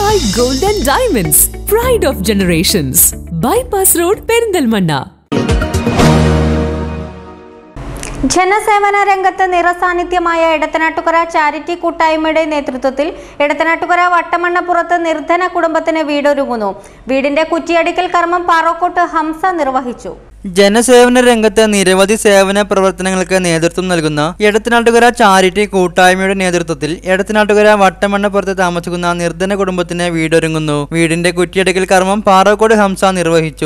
my golden diamonds pride of generations bypass road Perinthalmanna ജനസേവന രംഗത്ത് നിറസാന്നിധ്യമായ എടത്തനാട്ടുകര ചാരിറ്റി കൂട്ടായ്മയുടെ നേതൃത്വത്തിൽ എടത്തനാട്ടുകര വട്ടമണ്ണപ്പുറത്ത് നിർധന കുടുംബത്തിന് വീടൊരുങ്ങുന്നു വീടിന്റെ കുറ്റിയടിക്കൽ കർമ്മം പാറോക്കോട്ട് ഹംസ നിർവഹിച്ചു ജനസേവന രംഗത്ത് നിരവധി സേവന പ്രവർത്തനങ്ങൾക്ക് നേതൃത്വം നൽകുന്ന എടത്തനാട്ടുകര ചാരിറ്റി കൂട്ടായ്മയുടെ നേതൃത്വത്തിൽ എടത്തനാട്ടുകര വട്ടമണ്ണപ്പുറത്ത് താമസിക്കുന്ന നിർധന കുടുംബത്തിന് വീടൊരുങ്ങുന്നു വീടിന്റെ കുറ്റിയടിക്കൽ കർമ്മം പാറോക്കോട് ഹംസ നിർവഹിച്ചു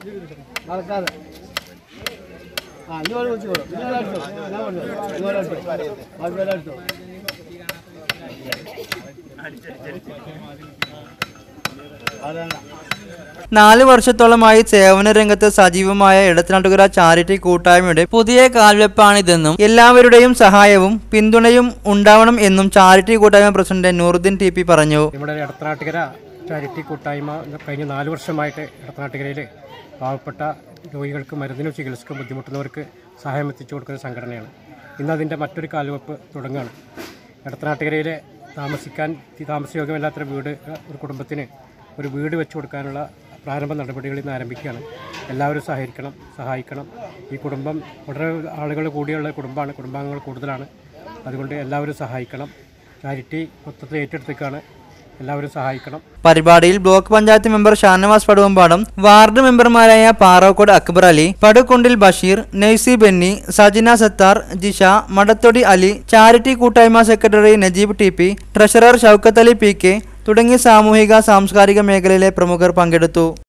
നാല് വർഷത്തോളമായി സേവന രംഗത്ത് സജീവമായ ഇടത്തനാട്ടുകര ചാരിറ്റി കൂട്ടായ്മയുടെ പുതിയ കാൽവെപ്പാണിതെന്നും എല്ലാവരുടെയും സഹായവും പിന്തുണയും ഉണ്ടാവണം എന്നും ചാരിറ്റി കൂട്ടായ്മ പ്രസിഡന്റ് നൂറുദ്ദീൻ ടി പി പറഞ്ഞു നമ്മുടെ ഇടത്തനാട്ടുകര ചാരിറ്റി കൂട്ടായ്മ കഴിഞ്ഞ നാല് വർഷമായിട്ട് ഇടത്തനാട്ടുകരയിൽ പാവപ്പെട്ട രോഗികൾക്ക് മരുന്നിനും ചികിത്സയ്ക്കും ബുദ്ധിമുട്ടുന്നവർക്ക് സഹായം എത്തിച്ചു കൊടുക്കുന്ന സംഘടനയാണ് ഇന്ന് അതിൻ്റെ മറ്റൊരു കാൽവെപ്പ് തുടങ്ങുകയാണ് ഇടത്തനാട്ടുകരയിലെ താമസിക്കാൻ താമസയോഗ്യമല്ലാത്ത വീട് ഒരു കുടുംബത്തിന് ഒരു വീട് വെച്ചു കൊടുക്കാനുള്ള പ്രാരംഭ നടപടികൾ ഇന്ന് ആരംഭിക്കുകയാണ് എല്ലാവരും സഹകരിക്കണം സഹായിക്കണം ഈ കുടുംബം വളരെ ആളുകൾ കൂടിയുള്ള കുടുംബമാണ് കുടുംബാംഗങ്ങൾ കൂടുതലാണ് അതുകൊണ്ട് എല്ലാവരും സഹായിക്കണം ചാരിറ്റി മൊത്തത്തിൽ ഏറ്റെടുത്തേക്കാണ് എല്ലാവരും സഹായിക്കണം പരിപാടിയിൽ block panchayat member Shanavas Paduvampadam ward മെമ്പർമാരായ പാറോക്കോട് അക്ബർ അലി പടുക്കുണ്ടിൽ ബഷീർ നെയ്സി ബെന്നി സജിന സത്താർ ജിഷ മടത്തൊടി അലി ചാരിറ്റി കൂട്ടായ്മ secretary Najeeb T P treasurer Shoukath Ali P K തുടങ്ങിയ സാമൂഹിക സാംസ്കാരിക മേഖലയിലെ പ്രമുഖർ പങ്കെടുത്തു